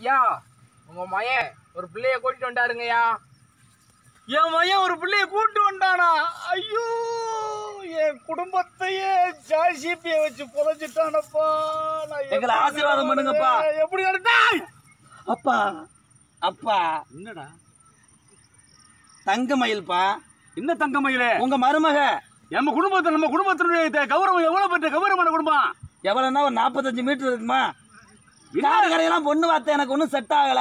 ஐயா உங்க மயன் ஒரு பிள்ளைய கூட்டிட்டு வந்துட்டாருங்கய்யா என் மையன் ஒரு பிள்ளைய கூட்டு வந்தானா ஐயோ என் குடும்பத்தையே ஜாசிபிய வச்சு புதைச்சிட்டானப்பா நான் எங்களை எப்படி ஆசீர்வாதம் பண்ணுங்கப்பா. எப்படி எடுத்தா அப்பா அப்பா என்னடா தங்க மயில்ப்பா என்ன தங்கமயிலே உங்க மருமக நம்ம குடும்பத்தை நம்ம குடும்பத்தினுடைய த- கௌரவம் எவ்வளவு பெற்ற கௌரவமான குடும்பம் எவ்வளவுன்னா ஒரு நாற்பத்தஞ்சு மீட்டர் இருக்குமா காடு கடையெல்லாம் பொண்ணு பார்த்து எனக்கு ஒன்றும் செட் ஆகல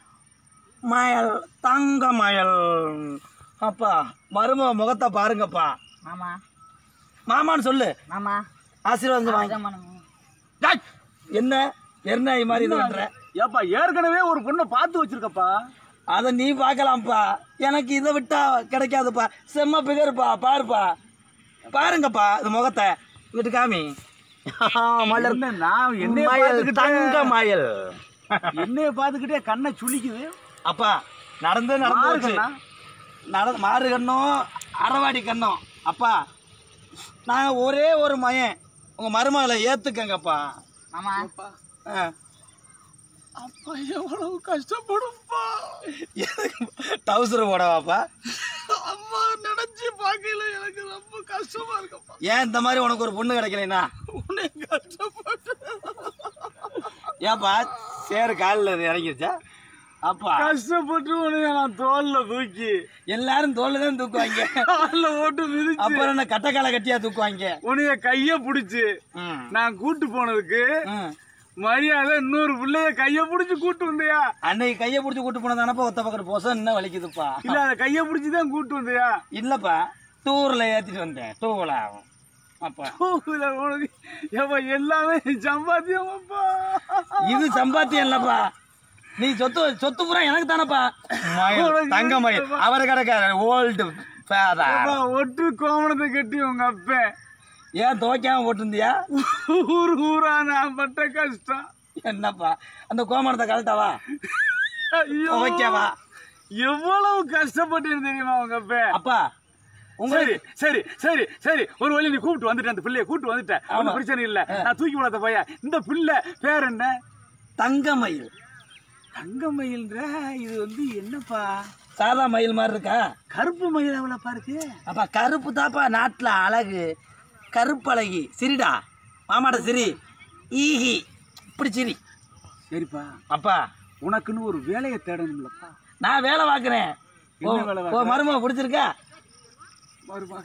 மயல் தங்க மயல் அப்பா மருமக முகத்தை பாருங்கப்பா மாமா மாமான்னு சொல்லு மாமா ஆசீர்வாதம் வாங்கி டேய், என்ன என்ன இது மாதிரி இது பண்ற ஏப்பா ஏற்கனவே ஒரு பொண்ணை பார்த்து வச்சிருக்கப்பா அதை நீ பார்க்கலாம்ப்பா எனக்கு இதை விட்டா கிடைக்காதுப்பா செம்ம பிகருப்பா பாருப்பா பாருங்கப்பா இது முகத்தை இங்கிட்டு காமி மலர் என்ன நான் என்னைய மயல் பார்த்துக்கிட்டே- தங்க மயல் என்னைய பார்த்துக்கிட்டே கண்ணை சுளிக்குது அப்பா நடந்து நடந்து மாறு போச்சு. கண்ணா? நட மாறு கண்ணும் அறவாடி கண்ணும் அப்பா நான் ஒரே ஒரு மயன் உங்க மருமகளை ஏத்துக்கங்கப்பா மாமா ஆ. அப்பா எவ்வளவு கஷ்டப்படும்பா டவுசர் போடவாப்பா அம்மா நினைச்சு பார்க்கல எனக்கு ரொம்ப கஷ்டமா இருக்கப்பா ஏன் இந்த மாதிரி உனக்கு ஒரு பொண்ணு கிடைக்கலைனா உன்னை கஷ்டப்பட்டு ஏப்பா சேரு காலில் இறங்கிருச்சா அப்பா கஷ்டப்பட்டு உன்னை நான் தோல்ல தூக்கி எல்லாரும் தோல்ல தான் தூக்குவாங்க கால்ல ஓட்டு மிதிச்சு அப்புறம் என்ன கட்டக்கால கட்டியா தூக்குவாங்க உன்னைய கைய புடிச்சு ம். நான் கூட்டு போனதுக்கு ம். மரியாதை இன்னொரு பிள்ளைய கைய புடிச்சு கூட்டு வந்தியா அன்னைக்கு கையை பிடிச்சி கூட்டு போனதானப்பா ஒத்த பக்கம் போசம் என்ன வலிக்குதுப்பா இல்ல அத கைய புடிச்சு தான் கூட்டு வந்தியா இல்லப்பா டூர்ல ஏத்திட்டு வந்தேன் டூவில் ஆகும் அப்பா இல்ல, உனக்கு ஏப்பா எல்லாமே சம்பாத்தியமாப்பா இது சம்பாத்தியம் இல்லப்பா நீ சொத்து சொத்து பூரா எனக்கு தானப்பா மயில் தங்க மயில் அவர் கிடக்காரு ஓல்டு ஏப்பா, ஒட்டு கோமணத்தை கட்டி உங்க அப்பன் ஏன் துவைக்காம போட்டிருந்தியா ஊர் ஊரா நான் பட்ட கஷ்டம் என்னப்பா அந்த கோமணத்தை கழட்டவா ஐயோ துவைக்கவா எவ்வளவு கஷ்டப்பட்டேன்னு தெரியுமா உங்க அப்பன் அப்பா சரி சரி சரி சரி ஒரு வழி நீ கூப்பிட்டு வந்துட்ட அந்த பிள்ளைய கூப்பிட்டு வந்துட்டேன் ஒன்றும் பிரச்சனை இல்ல நான் தூக்கி விடாத பையன் இந்த பிள்ளை பேர் என்ன தங்க மயில் தங்க மயில்ன்ற இது வந்து என்னப்பா சாதா மயில் மாதிரி இருக்கா கருப்பு மயில் எவ்வளோப்பா இருக்கு அப்பா கருப்பு தாப்பா நாட்டில் அழகு கருப்பழகி சிரிடா மாமாட சிரி ஈஹி இப்படி சிரி சரிப்பா அப்பா உனக்குன்னு ஒரு வேலையை தேடணும்லப்பா நான் வேலை பார்க்குறேன் என்ன வேலை பார்க்கற? மருமக பிடிச்சிருக்கா மருமக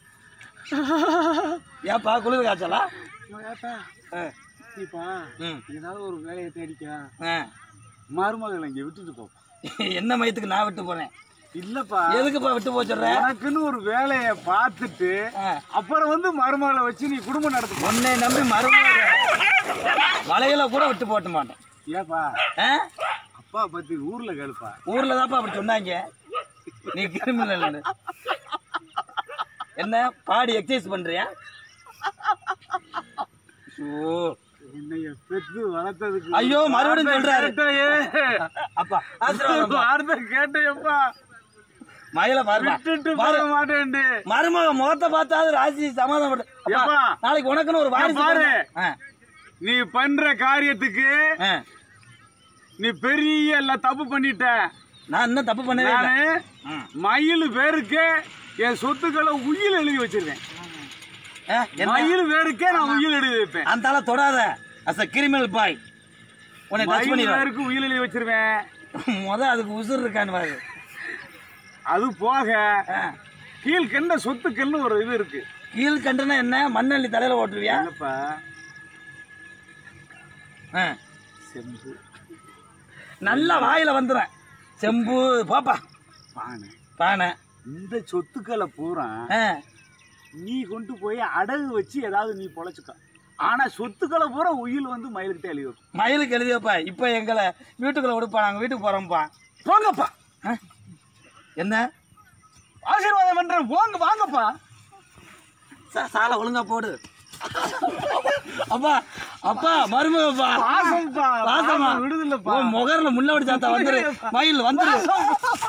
ஏப்பா குளிர் காய்ச்சலா மகேட்டா ஆ, நீப்பா ம், ஏதாவது ஒரு வேலையை தேடிக்கா ஆ. மருமகளை இங்க விட்டுட்டு போ என்ன மயத்துக்கு நான் விட்டு போறேன் இல்லப்பா எதுக்குப்பா விட்டு போச்சுடுற உனக்குன்னு ஒரு வேலையை பார்த்துட்டு ஆ. அப்புறம் வந்து மருமகளை வச்சு நீ குடும்பம் நடத்து உன்னை நம்பி மருமக வலையில கூட விட்டு போட்ட மாட்டேன் ஏப்பா ஆ? அப்பா பத்தி ஊர்ல கேளுப்பா ஊர்ல தான்ப்பா அப்படி சொன்னாங்க நீ கிரிமினல் என்ன பாடி எக்ஸசைஸ் பண்றியா ஓ உன்னைய பெற்று வளர்த்ததுக்கு ஐயோ, மறுபடியும் சொல்றாரு. கேட்டையே. அப்பா ஆசீர்வாதம் பா. வார்த்தை கேட்டையப்பா மயில பாருமா விட்டுட்டு போக மாட்டேன்டு மருமக முகத்தை பார்த்தாது ராசி சமாதானம் எப்பா? நாளைக்கு உனக்குன்னு ஒரு வாரிசு பாரு. பிறந்தா- ஆ, நீ பண்ற காரியத்துக்கு ஆ. நீ பெரிய எல்லாம் தப்பு பண்ணிட்ட நான் இன்னும் தப்பு பண்ணவே இல்லை நானு ம். மயில் பேருக்கு என் சொத்துக்களை உயில் எழுதி வச்சிருக்கேன் ஆ, என்ன? மயில் பேருக்கே நான் உயில் எழுதி வைப்பேன் அந்த ஆளை தொடாத அஸ் அ கிரிமினல் பாய் உன்னை டச் மயில் பண்ணிடுவேன் பேருக்கு உயில் எழுதி வச்சிருவேன் முத அதுக்கு உசுர் இருக்கான்னு பாரு அது போக ஆ. கீழ்கண்ட சொத்துக்கள்னு ஒரு இது இருக்கு கீழ் கண்டுனா என்ன மண்ணள்ளி தலையில ஓட்டுருவியா என்னப்பா ஆ. செம்பு நல்லா வாயில வந்துடும் செம்பு பாப்பா பானை பானை இந்த சொத்துக்களை பூரா ஆ. நீ கொண்டு போய் அடகு வச்சு ஏதாவது நீ பொழைச்சுக்க ஆனா சொத்துக்களை பூரா உயில் வந்து மயிலுக்கிட்ட எழுதி வைக்கும் மயிலுக்கு எழுதி வைப்பா இப்போ எங்களை வீட்டுக்குள்ள விடுப்பா நாங்கள் வீட்டுக்கு போறோம்ப்பா போங்கப்பா ஆ? என்ன ஆசீர்வாதம் பண்றேன் போங்க வாங்கப்பா சா- சாலை ஒழுங்கா போடு அப்பா அப்பா மருமகப்பா பாசம்ப்பா பாசமா பாசம் விடுதில்லப்பா உன் முகர்ல முள்ளவடி சாத்தா வந்துரு மயில் வந்துரு